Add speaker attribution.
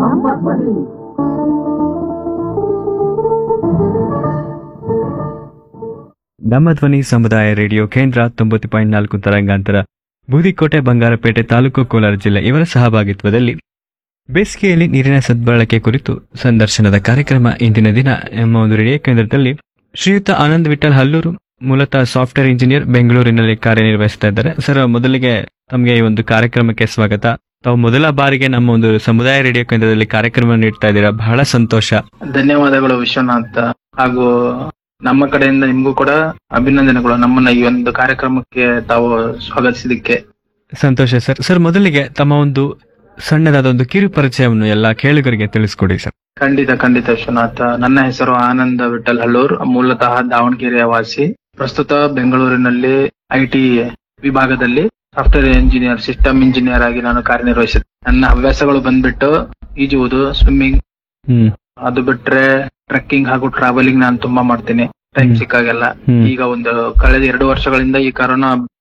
Speaker 1: ನಮ್ಮ ಧ್ವನಿ ಸಮುದಾಯ ರೇಡಿಯೋ ಕೇಂದ್ರ ತೊಂಬತ್ತು ಪಾಯಿಂಟ್ ನಾಲ್ಕು ತರಂಗಾಂತರ ಬೂದಿಕೋಟೆ ಬಂಗಾರಪೇಟೆ ತಾಲೂಕು ಕೋಲಾರ ಜಿಲ್ಲೆ ಇವರ ಸಹಭಾಗಿತ್ವದಲ್ಲಿ ಬೇಸಿಗೆಯಲ್ಲಿ ನೀರಿನ ಸದ್ಬಳಕೆ ಕುರಿತು ಸಂದರ್ಶನದ ಕಾರ್ಯಕ್ರಮ ಇಂದಿನ ದಿನ ನಮ್ಮ ಒಂದು ರೇಡಿಯೋ ಕೇಂದ್ರದಲ್ಲಿ ಶ್ರೀಯುತ ಆನಂದ್ ವಿಠಲ್ ಹಲ್ಲೂರು ಮೂಲತಃ ಸಾಫ್ಟ್ವೇರ್ ಇಂಜಿನಿಯರ್ ಬೆಂಗಳೂರಿನಲ್ಲಿ ಕಾರ್ಯನಿರ್ವಹಿಸ್ತಾ ಇದ್ದಾರೆ ಸರ್ ಮೊದಲಿಗೆ ತಮಗೆ ಈ ಒಂದು ಕಾರ್ಯಕ್ರಮಕ್ಕೆ ಸ್ವಾಗತ ತಾವು ಮೊದಲ ಬಾರಿಗೆ ನಮ್ಮ ಒಂದು ಸಮುದಾಯ ರೇಡಿಯೋ ಕೇಂದ್ರದಲ್ಲಿ ಕಾರ್ಯಕ್ರಮ ನೀಡ್ತಾ ಇದ್ದೀರಾ ಬಹಳ ಸಂತೋಷ
Speaker 2: ಧನ್ಯವಾದಗಳು ವಿಶ್ವನಾಥ್ ಹಾಗೂ ನಮ್ಮ ಕಡೆಯಿಂದ ನಿಮ್ಗೂ ಕೂಡ ಅಭಿನಂದನೆಗಳು ನಮ್ಮನ್ನ ಈ ಒಂದು ಕಾರ್ಯಕ್ರಮಕ್ಕೆ ತಾವು ಸ್ವಾಗತಿಸಿದಕ್ಕೆ
Speaker 1: ಸಂತೋಷ ಸರ್ ಸರ್ ಮೊದಲಿಗೆ ತಮ್ಮ ಒಂದು ಸಣ್ಣದಾದ ಒಂದು ಕಿರು ಪರಿಚಯವನ್ನು ಎಲ್ಲ ಕೇಳುಗರಿಗೆ ತಿಳಿಸ್ಕೊಡಿ ಸರ್
Speaker 2: ಖಂಡಿತ ಖಂಡಿತ ವಿಶ್ವನಾಥ್ ನನ್ನ ಹೆಸರು ಆನಂದ ವಿಠಲ್ ಹಳ್ಳೂರ್ ಮೂಲತಃ ದಾವಣಗೆರೆಯ ವಾಸಿ ಪ್ರಸ್ತುತ ಬೆಂಗಳೂರಿನಲ್ಲಿ ಐಟಿ ವಿಭಾಗದಲ್ಲಿ ಸಾಫ್ಟ್ವೇರ್ ಇಂಜಿನಿಯರ್ ಸಿಸ್ಟಮ್ ಇಂಜಿನಿಯರ್ ಆಗಿ ನಾನು ಕಾರ್ಯನಿರ್ವಹಿಸುತ್ತೇನೆ ನನ್ನ ಹವ್ಯಾಸಗಳು ಬಂದ್ಬಿಟ್ಟು ಈಜುವುದು ಸ್ವಿಮ್ಮಿಂಗ್
Speaker 1: ಹ್ಮ್
Speaker 2: ಅದು ಬಿಟ್ರೆ ಟ್ರೆಕ್ಕಿಂಗ್ ಹಾಗೂ ಟ್ರಾವೆಲಿಂಗ್ ನಾನು ತುಂಬಾ ಮಾಡ್ತೀನಿ ಟೈಮ್
Speaker 1: ಹ್ಮ್.
Speaker 2: ಸಿಕ್ಕಾಗೆಲ್ಲ
Speaker 1: ಹ್ಮ್.
Speaker 2: ಈಗ ಒಂದು ಕಳೆದ ಎರಡು ವರ್ಷಗಳಿಂದ ಈ ಕರೋನಾ